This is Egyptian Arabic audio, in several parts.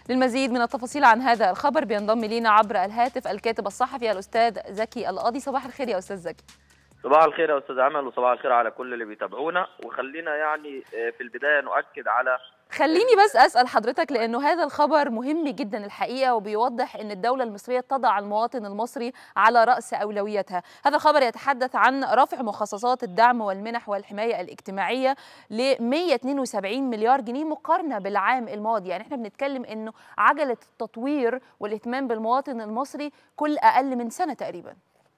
للمزيد من التفاصيل عن هذا الخبر بينضم لينا عبر الهاتف الكاتب الصحفي الاستاذ زكي القاضي صباح الخير يا استاذ زكي صباح الخير يا استاذ امل وصباح الخير على كل اللي بيتابعونا وخلينا يعني في البدايه نؤكد على خليني بس اسال حضرتك لانه هذا الخبر مهم جدا الحقيقه وبيوضح ان الدوله المصريه تضع المواطن المصري على راس اولوياتها هذا الخبر يتحدث عن رفع مخصصات الدعم والمنح والحمايه الاجتماعيه ل 172 مليار جنيه مقارنه بالعام الماضي يعني احنا بنتكلم انه عجله التطوير والاهتمام بالمواطن المصري كل اقل من سنه تقريبا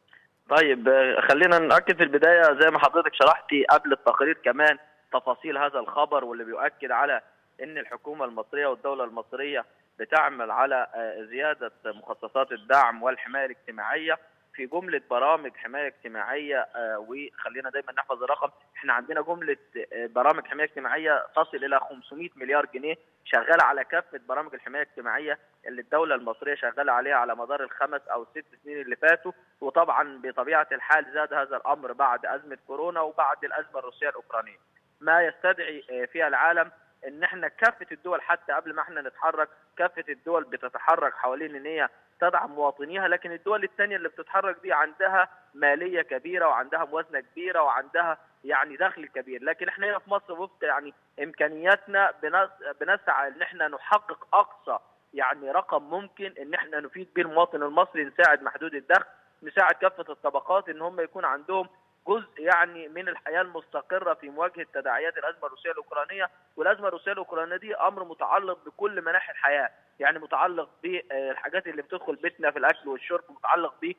طيب خلينا نأكد في البداية زي ما حضرتك شرحتي قبل التقرير كمان تفاصيل هذا الخبر واللي بيؤكد على ان الحكومه المصريه والدوله المصريه بتعمل على زياده مخصصات الدعم والحمايه الاجتماعيه في جمله برامج حمايه اجتماعيه وخلينا دايما نحفظ الرقم احنا عندنا جمله برامج حمايه اجتماعيه تصل الى 500 مليار جنيه شغاله على كافه برامج الحمايه الاجتماعيه اللي الدوله المصريه شغاله عليها على مدار الخمس او الست سنين اللي فاتوا وطبعا بطبيعه الحال زاد هذا الامر بعد ازمه كورونا وبعد الازمه الروسيه الاوكرانيه ما يستدعي فيها العالم ان احنا كافه الدول حتى قبل ما احنا نتحرك كافه الدول بتتحرك حوالين ان هي تدعم مواطنيها لكن الدول الثانيه اللي بتتحرك دي عندها ماليه كبيره وعندها موازنه كبيره وعندها يعني دخل كبير لكن احنا هنا في مصر وفق يعني امكانياتنا بنسعى ان احنا نحقق اقصى يعني رقم ممكن ان احنا نفيد به المواطن المصري نساعد محدود الدخل نساعد كافه الطبقات ان هم يكون عندهم جزء يعني من الحياه المستقره في مواجهه تداعيات الازمه الروسيه الاوكرانيه والازمه الروسيه الاوكرانيه دي امر متعلق بكل مناحي الحياه يعني متعلق بالحاجات اللي بتدخل بيتنا في الاكل والشرب متعلق ب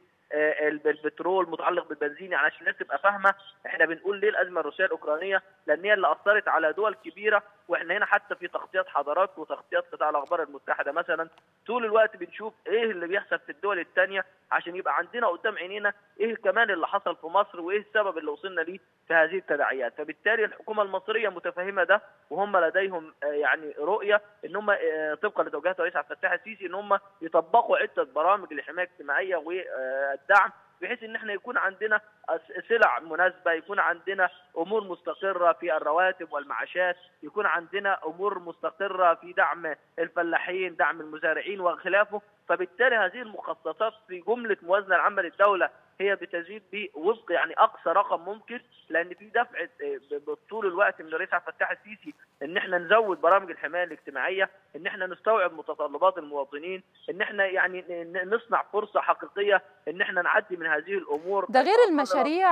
البترول متعلق بالبنزين يعني عشان الناس تبقى فاهمه احنا بنقول ليه الازمه الروسيه الاوكرانيه لان هي اللي اثرت على دول كبيره واحنا هنا حتى في تغطيات حضارات وتغطيات قطاع الاخبار المتحده مثلا طول الوقت بنشوف ايه اللي بيحصل في الدول الثانيه عشان يبقى عندنا قدام عينينا ايه كمان اللي حصل في مصر وايه السبب اللي وصلنا ليه في هذه التداعيات فبالتالي الحكومه المصريه متفهمه ده وهم لديهم يعني رؤيه ان هم طبقا لتوجيهات الرئيس عبد الفتاح السيسي ان هم يطبقوا عده برامج للحمايه الاجتماعيه والدعم بحيث ان احنا يكون عندنا سلع مناسبه يكون عندنا امور مستقره في الرواتب والمعاشات يكون عندنا امور مستقره في دعم الفلاحين دعم المزارعين وخلافه فبالتالي هذه المخصصات في جمله موازنه العامه للدوله هي بتزيد بوفق يعني اقصى رقم ممكن لان في دفع طول الوقت من الرئيس عبد الفتاح السيسي ان احنا نزود برامج الحمايه الاجتماعيه ان احنا نستوعب متطلبات المواطنين ان احنا يعني نصنع فرصه حقيقيه ان احنا نعدي من هذه الامور ده غير المشاريع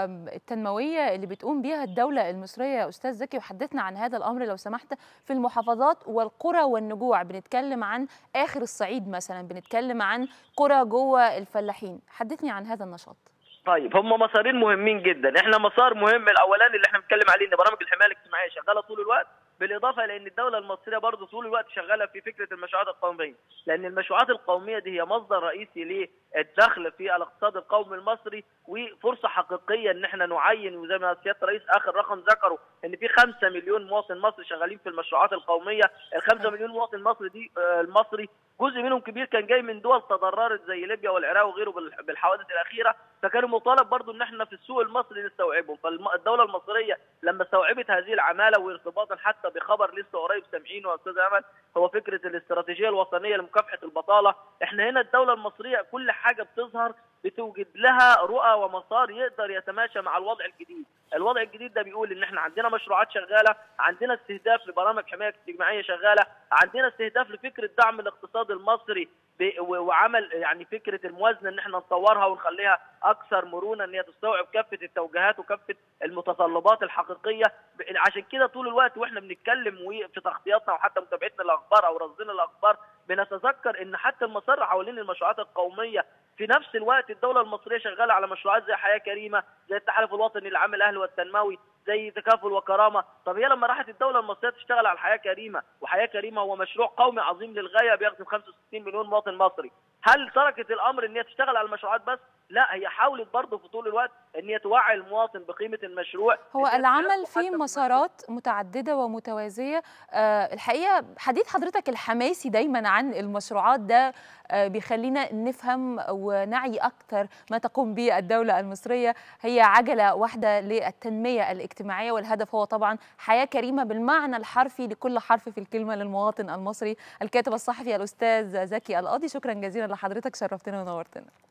التنمويه اللي بتقوم بها الدوله المصريه يا استاذ زكي وحدثنا عن هذا الامر لو سمحت في المحافظات والقرى والنجوع بنتكلم عن اخر الصعيد مثلا بنتكلم عن قرى جوه الفلاحين حدثني عن هذا النشاط طيب هم مسارين مهمين جدا احنا مسار مهم الاولاني اللي احنا بنتكلم عليه ان برامج الحمايه الاجتماعيه شغاله طول الوقت بالاضافه لان الدوله المصريه برضه طول الوقت شغاله في فكره المشروعات القوميه لان المشروعات القوميه دي هي مصدر رئيسي للدخل في الاقتصاد القومي المصري وفرصه حقيقيه ان احنا نعين وزي ما سياده الرئيس اخر رقم ذكره ان في 5 مليون مواطن مصري شغالين في المشروعات القوميه ال 5 مليون مواطن مصري دي المصري جزء منهم كبير كان جاي من دول تضررت زي ليبيا والعراق وغيره بالحوادث الاخيره فكان مطالب برضو ان احنا في السوق المصري نستوعبهم فالدوله المصريه لما استوعبت هذه العماله وارتباطا حتى بخبر لسه قريب سامعينه يا استاذ امل هو فكره الاستراتيجيه الوطنيه لمكافحه البطاله احنا هنا الدوله المصريه كل حاجه بتظهر بتوجد لها رؤى ومسار يقدر يتماشى مع الوضع الجديد الوضع الجديد ده بيقول ان احنا عندنا مشروعات شغاله عندنا استهداف لبرامج حمايه اجتماعيه شغاله عندنا استهداف لفكره دعم الاقتصاد المصري وعمل يعني فكره الموازنه ان احنا نطورها ونخليها اكثر مرونه ان هي تستوعب كافه التوجيهات وكافه المتطلبات الحقيقيه عشان كده طول الوقت واحنا بنتكلم في تغطياتنا وحتى متابعتنا للاخبار او رصدنا الاخبار بنتذكر ان حتى المسار حوالين المشروعات القوميه في نفس الوقت الدوله المصريه شغاله على مشروعات زي حياه كريمه زي التحالف الوطني للعمل الاهلي والتنموي زي تكافل وكرامه طب هي لما راحت الدوله المصريه تشتغل على حياه كريمه وحياه كريمه هو مشروع قومي عظيم للغايه بيخدم 65 مليون مواطن مصري هل تركت الامر ان هي تشتغل على المشروعات بس لا هي حاولت برضه في طول الوقت ان هي توعي المواطن بقيمه المشروع هو العمل في مسارات متعدده ومتوازيه أه الحقيقه حديث حضرتك الحماسي دايما عن المشروعات ده أه بيخلينا نفهم ونعي اكثر ما تقوم به الدوله المصريه هي عجله واحده للتنميه الاجتماعيه والهدف هو طبعا حياه كريمه بالمعنى الحرفي لكل حرف في الكلمه للمواطن المصري الكاتب الصحفي الاستاذ زكي القاضي شكرا جزيلا لحضرتك شرفتنا ونورتنا